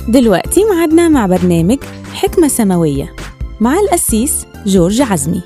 دلوقتي معادنا مع برنامج حكمة سماوية مع القسيس جورج عزمي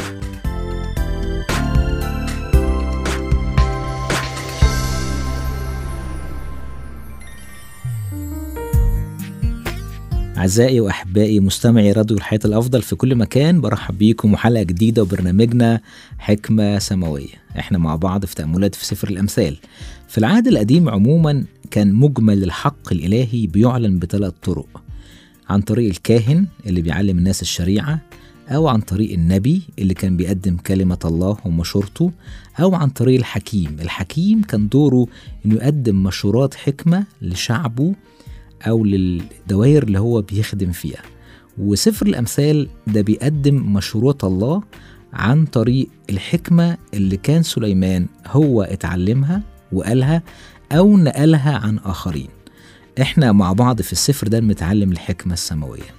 أعزائي وأحبائي مستمعي راديو الحياة الأفضل في كل مكان برحب بيكم وحلقة جديدة وبرنامجنا حكمة سماوية إحنا مع بعض في تأملات في سفر الأمثال في العهد القديم عموما كان مجمل الحق الإلهي بيعلن بثلاث طرق عن طريق الكاهن اللي بيعلم الناس الشريعة أو عن طريق النبي اللي كان بيقدم كلمة الله ومشورته أو عن طريق الحكيم الحكيم كان دوره إنه يقدم مشورات حكمة لشعبه أو للدوائر اللي هو بيخدم فيها وسفر الأمثال ده بيقدم مشورات الله عن طريق الحكمة اللي كان سليمان هو اتعلمها وقالها أو نقلها عن آخرين احنا مع بعض في السفر ده بنتعلم الحكمة السماوية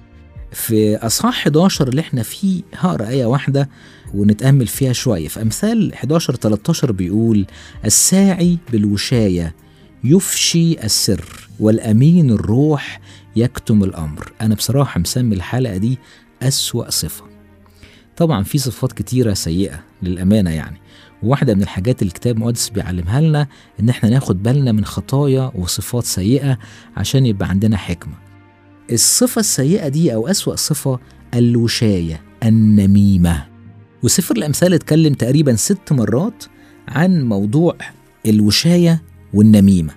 في أصحاح 11 اللي احنا فيه هقرا آية واحدة ونتأمل فيها شوية في أمثال 11 13 بيقول الساعي بالوشاية يفشي السر والأمين الروح يكتم الأمر أنا بصراحة مسمي الحلقة دي أسوأ صفة طبعا في صفات كتيرة سيئة للأمانة يعني وواحدة من الحاجات اللي الكتاب المقدس بيعلمها لنا إن احنا ناخد بالنا من خطايا وصفات سيئة عشان يبقى عندنا حكمة الصفة السيئة دي أو أسوأ صفة الوشاية النميمة وسفر الأمثال اتكلم تقريبا ست مرات عن موضوع الوشاية والنميمة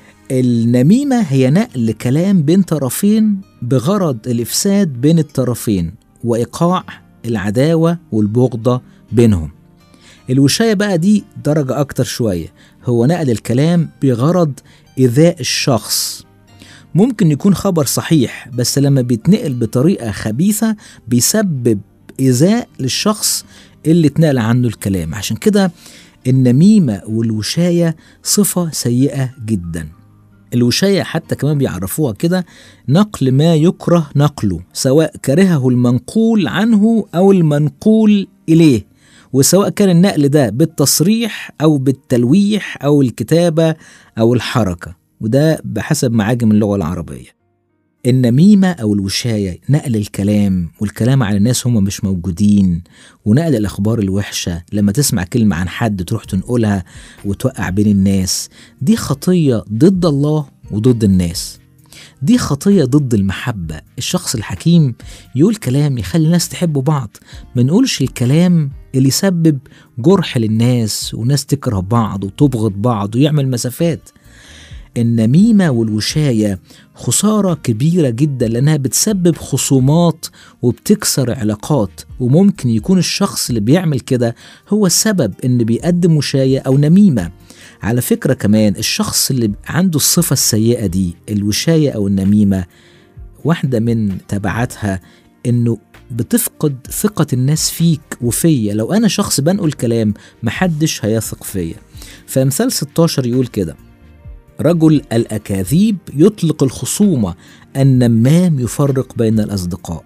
النميمة هي نقل كلام بين طرفين بغرض الإفساد بين الطرفين وإيقاع العداوة والبغضة بينهم الوشاية بقى دي درجة أكتر شوية هو نقل الكلام بغرض إيذاء الشخص ممكن يكون خبر صحيح بس لما بيتنقل بطريقة خبيثة بيسبب إيذاء للشخص اللي اتنقل عنه الكلام عشان كده النميمة والوشاية صفة سيئة جدا الوشاية حتى كمان بيعرفوها كده نقل ما يكره نقله سواء كرهه المنقول عنه أو المنقول إليه وسواء كان النقل ده بالتصريح أو بالتلويح أو الكتابة أو الحركة وده بحسب معاجم اللغة العربية النميمة أو الوشاية نقل الكلام والكلام على الناس هم مش موجودين ونقل الأخبار الوحشة لما تسمع كلمة عن حد تروح تنقلها وتوقع بين الناس دي خطية ضد الله وضد الناس دي خطية ضد المحبة الشخص الحكيم يقول كلام يخلي الناس تحب بعض ما نقولش الكلام اللي يسبب جرح للناس وناس تكره بعض وتبغض بعض ويعمل مسافات النميمة والوشاية خسارة كبيرة جدا لأنها بتسبب خصومات وبتكسر علاقات وممكن يكون الشخص اللي بيعمل كده هو السبب إن بيقدم وشاية أو نميمة على فكرة كمان الشخص اللي عنده الصفة السيئة دي الوشاية أو النميمة واحدة من تبعاتها إنه بتفقد ثقة الناس فيك وفيا لو أنا شخص بنقل كلام محدش هيثق فيا فمثال 16 يقول كده رجل الأكاذيب يطلق الخصومة النمام يفرق بين الأصدقاء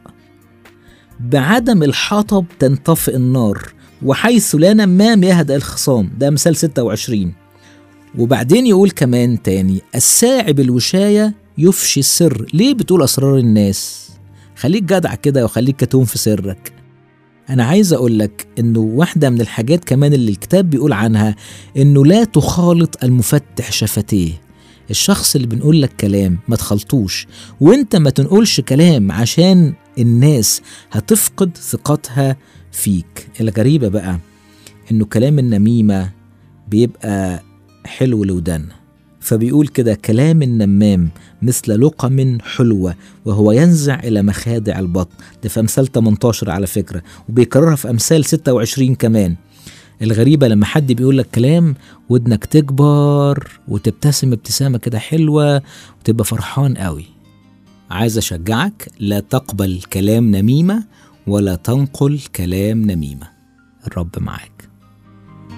بعدم الحطب تنطفئ النار وحيث لا نمام يهدأ الخصام ده مثال 26 وبعدين يقول كمان تاني الساعي بالوشاية يفشي السر ليه بتقول أسرار الناس خليك جدع كده وخليك كتوم في سرك أنا عايز أقول لك إنه واحدة من الحاجات كمان اللي الكتاب بيقول عنها إنه لا تخالط المفتح شفتيه الشخص اللي بنقول لك كلام ما تخلطوش وانت ما تنقولش كلام عشان الناس هتفقد ثقتها فيك الغريبة بقى إنه كلام النميمة بيبقى حلو لودان فبيقول كده كلام النمام مثل لقم حلوة وهو ينزع إلى مخادع البطن ده في أمثال 18 على فكرة وبيكررها في أمثال 26 كمان الغريبة لما حد بيقول لك كلام ودنك تكبر وتبتسم ابتسامة كده حلوة وتبقى فرحان قوي عايز أشجعك لا تقبل كلام نميمة ولا تنقل كلام نميمة الرب معاك